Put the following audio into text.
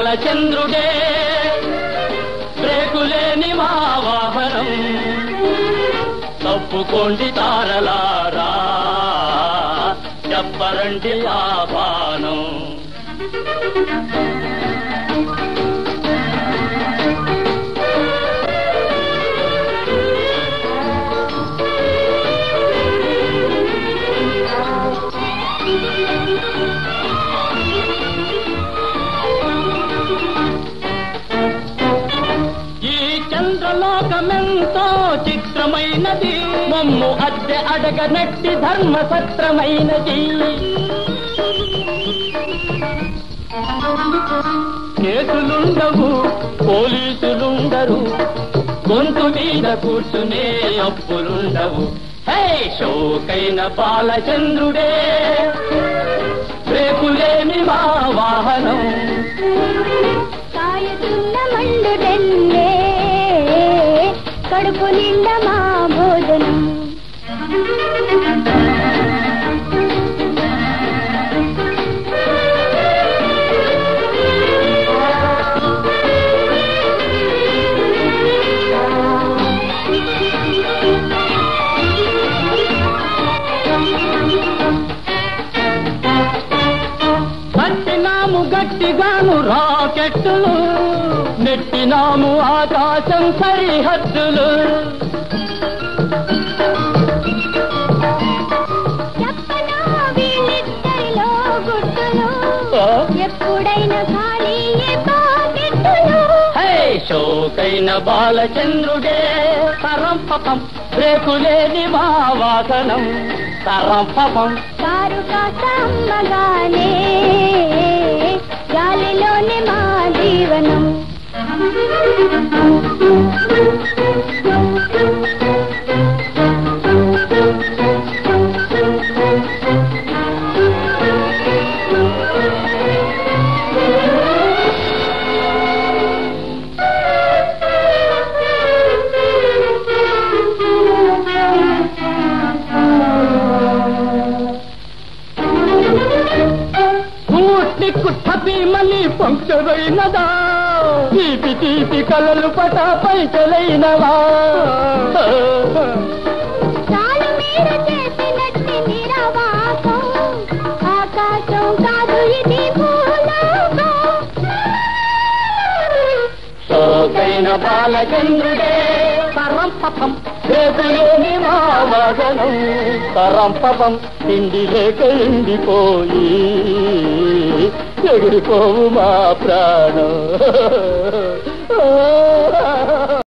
బాలచంద్రుడే బ్రేకులేని మా వాహనం తప్పుకోండి తారలారా చెప్పరండి ఆహ్వానం ఈ చంద్రలోకమెంతో చిత్రమైనది మమ్ము అద్దె అడగనట్టి ధర్మసత్రమైనది కేసులుండవు పోలీసులుండరు గొంతు మీద కూర్చునే అప్పులుండవు హే షోకైన బాలచంద్రుడే రేపులేని మా వాహనం కాయుతున్న మండుటెల్లే కడుపు నిండా మా భోజనం పట్టినాము గట్టిగాను రాకెట్టులు నెట్టినాము ఆకాశం సరిహద్దులు చెప్పనా వీళ్ళిద్దరిలో గుర్తులు ఆ? ఎప్పుడైనా ఖాళీ పాకెట్టులు హే షోకైన బాలచంద్రుడే తరం పపం రేకులేని మా వాసనం తరం పపం కారు కాస్త అమ్మగానే గాలిలోనే మా జీవనం స్ఫూర్తికు టపీమని పంక్చర్ అయినదా తీపి తీపి కలలు పట పైకలైనవా చాలు మీరు చేసినట్టి నిరవాకం ఆకాశం కాదు ఇది భూలోకం సోకైన బాలచంద్రుడే తరం పపం రేపులేని మా వాసనం తరం పపం తిండి లేక ఎండిపోయి ఎగిరిపోవు మా ప్రాణం